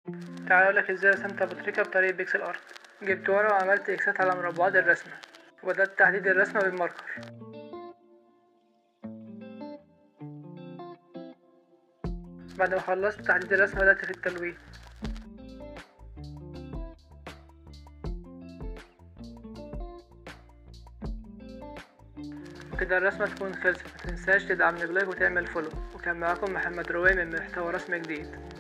تعالى اقولك ازاي رسمت ابو تريكة بطريقة بيكسل ارت جبت ورقة وعملت اكسات على مربعات الرسمة وبدأت تحديد الرسمة بالماركر بعد ما خلصت تحديد الرسمة بدأت في التلوين وكده الرسمة تكون خلصت متنساش تدعمني بلايك وتعمل فولو وكان معاكم محمد روي من محتوى رسم جديد